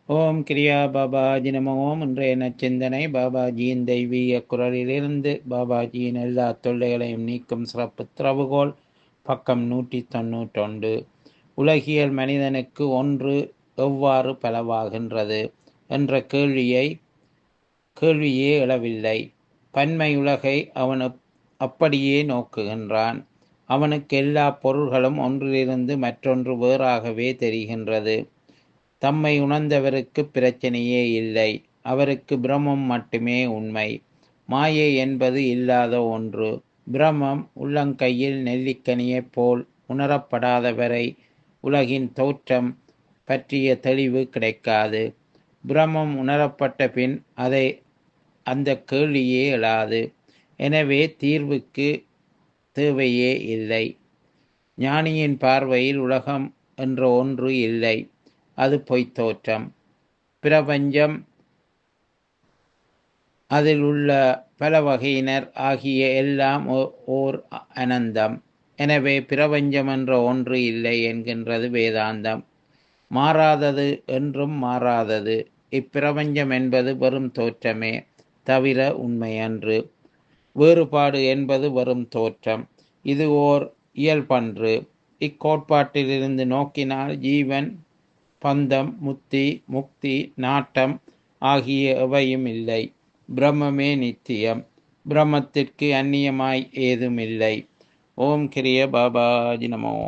ஓம் கிரியா பாபாஜி நம ஓம் இன்றைய நச்சிந்தனை பாபாஜியின் தெய்வீக குரலிலிருந்து பாபாஜியின் எல்லா தொல்லைகளையும் நீக்கும் சிறப்பு திறவுகோல் பக்கம் நூற்றி தொண்ணூற்றொன்று உலகியல் மனிதனுக்கு ஒன்று எவ்வாறு பலவாகின்றது என்ற கேள்வியை கேள்வியே எழவில்லை பன்மை உலகை அவன் அப்- அப்படியே நோக்குகின்றான் அவனுக்கு எல்லா பொருள்களும் ஒன்றிலிருந்து மற்றொன்று வேறாகவே தெரிகின்றது தம்மை உணர்ந்தவருக்கு பிரச்சனையே இல்லை அவருக்கு பிரமம் மட்டுமே உண்மை மாயை என்பது இல்லாத ஒன்று பிரமம் உள்ளங்கையில் நெல்லிக்கனியைப் போல் உணரப்படாதவரை உலகின் தோற்றம் பற்றிய தெளிவு கிடைக்காது பிரமம் உணரப்பட்ட பின் அதை அந்த கேள்வியே எழாது எனவே தீர்வுக்கு தேவையே இல்லை ஞானியின் பார்வையில் உலகம் என்ற ஒன்று இல்லை அது பொய்த் தோற்றம் பிரபஞ்சம் அதில் உள்ள பல வகையினர் ஆகிய எல்லாம் ஓ- ஓர் அனந்தம் எனவே பிரபஞ்சம் என்ற ஒன்று இல்லை என்கின்றது வேதாந்தம் மாறாதது என்றும் மாறாதது இப்பிரபஞ்சம் என்பது வெறும் தோற்றமே தவிர உண்மையன்று வேறுபாடு என்பது வெறும் தோற்றம் இது ஓர் இயல்பன்று இக்கோட்பாட்டிலிருந்து நோக்கினால் ஜீவன் பந்தம் முத்தி முக்தி நாட்டம் ஆகிய எவையும் இல்லை பிரம்மமே நித்தியம் பிரம்மத்திற்கு அந்நியமாய் ஏதும் இல்லை ஓம் கிரிய பாபாஜி நமோ